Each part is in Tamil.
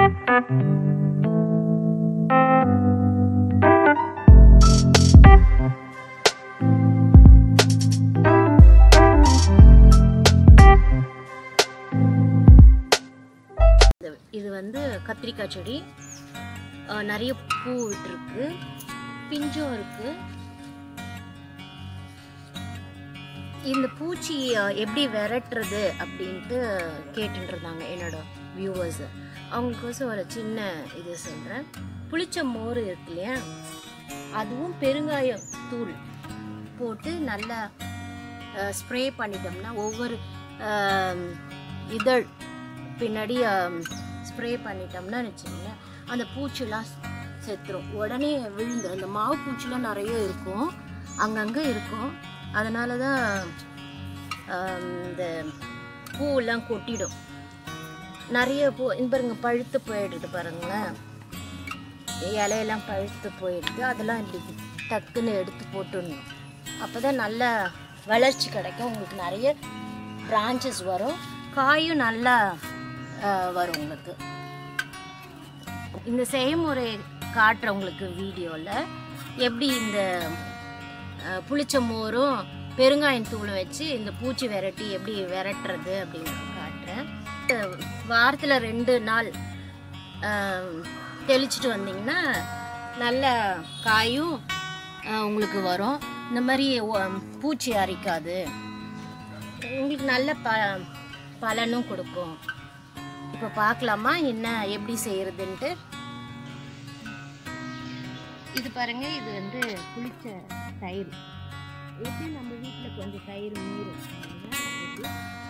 இது- இது வந்து கத்திரிக்காய் செடி அஹ், நிறைய பூ விட்டுருக்கு பிஞ்சும் இருக்கு இந்த பூச்சி அஹ், எப்படி விரட்டுறது அப்படின்ட்டு கேட்டுட்டு இருந்தாங்க என்னோட வியூவர்ஸ் அவங்களுக்கோசம் ஒரு சின்ன இது சொல்கிறேன் புளிச்ச மோர் இருக்கு இல்லையா அதுவும் பெருங்காயம் தூள் போட்டு நல்லா ஸ்ப்ரே பண்ணிட்டோம்னா ஒவ்வொரு அஹ், இதழ் பின்னாடி ஸ்ப்ரே பண்ணிட்டோம்னா வச்சுக்கோங்களேன் அந்த பூச்சிலாம் செத்துரும் உடனே விழுந்துரும் இந்த மாவு பூச்சிலாம் நிறைய இருக்கும் அங்கங்கே இருக்கும் அதனால தான் ஆம், இந்த பூவெல்லாம் கொட்டிடும் நிறைய பூ இந்த பாருங்க பழுத்து போயிடுது பாருங்களேன் இலையெல்லாம் பழுத்து போயிடுது அதெல்லாம் இப்படி டக்குன்னு எடுத்து போட்டுடணும் அப்போ தான் நல்ல வளர்ச்சி கிடைக்கும் உங்களுக்கு நிறைய பிரான்ச்சஸ் வரும் காயும் நல்லா ஆஹ், வரும் உங்களுக்கு இந்த செய்முறை காட்டுறேன் உங்களுக்கு வீடியோவில் எப்படி இந்த ஆஹ், புளிச்ச மோரும் பெருங்காயம் தூளும் வச்சு இந்த பூச்சி விரட்டி எப்படி விரட்டுறது அப்படின்னு நான் காட்டுறேன் வாரத்தில் ரெண்டு நாள் ஆஹ், தெளிச்சிட்டு வந்தீங்கன்னா நல்ல காயும் ஆஹ், உங்களுக்கு வரும் இந்த மாதிரி ஒ- பூச்சி அரிக்காது உங்களுக்கு நல்ல ப பலனும் கொடுக்கும் இப்போ பார்க்கலாமா என்ன எப்படி செய்யறதுன்ட்டு இது பாருங்க இது வந்து புளிச்ச தயிர் எப்படி நம்ம வீட்டில் கொஞ்சம் தயிர் மீறும் இல்லைங்களா? இது.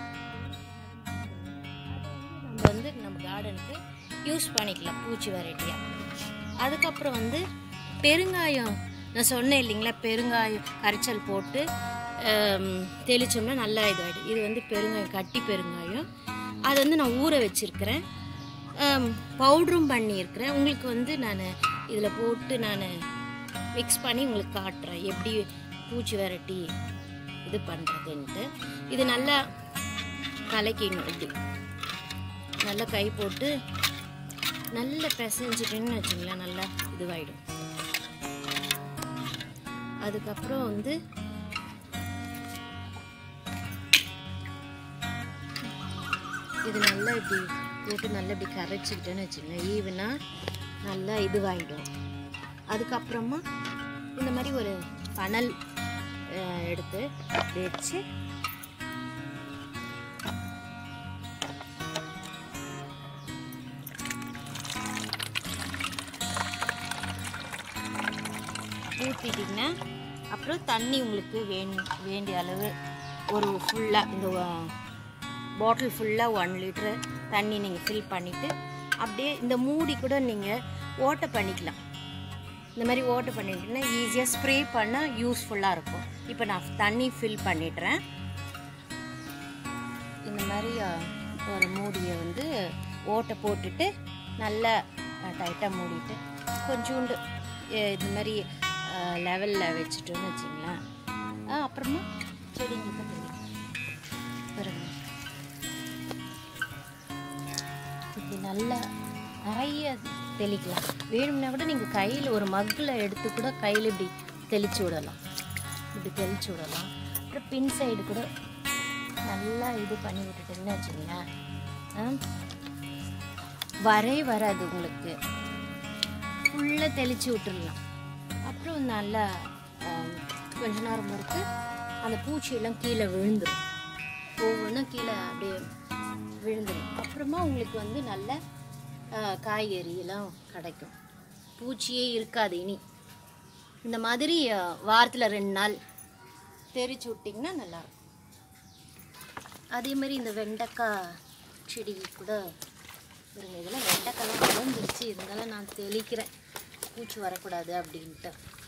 அதை வந்து நம்ம வந்து நம்ம கார்டனுக்கு யூஸ் பண்ணிக்கலாம் பூச்சி வெரைட்டியாக அதுக்கப்புறம் வந்து பெருங்காயம் நான் சொன்னேன் இல்லைங்களா பெருங்காயம் கரைச்சல் போட்டு ஆம், தெளிச்சோம்னா நல்லா இதாகிடும் இது வந்து பெருங்காயம் கட்டி பெருங்காயம் அதை வந்து நான் ஊற வச்சிருக்கிறேன் பவுடரும் பண்ணியிருக்கிறேன் உங்களுக்கு வந்து நான் இதில் போட்டு நான் மிக்ஸ் பண்ணி உங்களுக்கு காட்டுறேன் எப்படி பூச்சி விரட்டி இது பண்ணுறதுன்ட்டு இது நல்லா கலக்கிடணும் இப்படி நல்லா கை போட்டு நல்லா பிசைஞ்சிட்டுன்னு வச்சுங்களேன் நல்லா இதுவாயிடும் அதுக்கப்புறம் வந்து இது நல்லா இப்படி போட்டு நல்லா இப்படி கரைச்சிக்கிட்டேன்னு வச்சுங்களேன் ஈவனாக நல்லா இதுவாயிடும் அதுக்கப்புறமா இந்த மாதிரி ஒரு பனல் அஹ், எடுத்து வச்சு ஊற்றிட்டிங்கன்னா அப்புறம் தண்ணி உங்களுக்கு வேண் வேண்டிய அளவு ஒரு ஃபுல்லாக இந்த பாட்டில் ஃபுல்லாக ஒன் லிட்ரு தண்ணி நீங்கள் ஃபில் பண்ணிவிட்டு அப்படியே இந்த மூடி கூட நீங்கள் ஓட்டை பண்ணிக்கலாம் இந்த மாதிரி ஓட்டை பண்ணிட்டீங்கன்னா ஈஸியாக ஸ்ப்ரே பண்ண யூஸ்ஃபுல்லாக இருக்கும் இப்போ நான் தண்ணி ஃபில் பண்ணிடுறேன் இந்த மாதிரி அஹ், ஒரு மூடியை வந்து ஓட்டை போட்டுட்டு நல்லா டைட்டாக மூடிட்டு கொஞ்சோண்டு அஹ், இது மாதிரி லெவலில் வச்சுட்டோன்னு வச்சிங்களேன் அஹ், அப்புறமா செடிங்களுக்கு தெரியும் பாருங்க இப்படி நல்லா நிறைய தெளிக்கலாம் வேணும்னா கூட நீங்கள் கையில் ஒரு மக்கில் எடுத்து கூட கையில் இப்படி தெளிச்சு விடலாம் இப்படி தெளிச்சு விடலாம் அப்புறம் பின் சைடு கூட நல்லா இது பண்ணி விட்டுட்டீங்கன்னு வச்சுங்களேன் ஆ, வரே வராது உங்களுக்கு ஃபுல்லாக தெளிச்சு விட்டுடலாம் அப்புறம் நல்லா ஆம், கொஞ்ச நேரம் பொறுத்து அந்த பூச்சியெல்லாம் கீழே விழுந்துடும் ஒவ்வொன்றும் கீழே அப்படியே விழுந்துடும் அப்புறமா உங்களுக்கு வந்து நல்ல ஆ, காய்கறி எல்லாம் கிடைக்கும் பூச்சியே இருக்காது இனி இந்த மாதிரி வாரத்தில் ரெண்டு நாள் தெரிச்சு விட்டிங்கன்னா நல்லாயிருக்கும் அதே மாதிரி இந்த வெண்டைக்காய் செடி கூட இருங்க இதெல்லாம் வெண்டைக்காய்லாம் வளர்ந்துருச்சு இருந்தாலும் நான் தெளிக்கிறேன் பூச்சி வரக்கூடாது அப்படின்ட்டு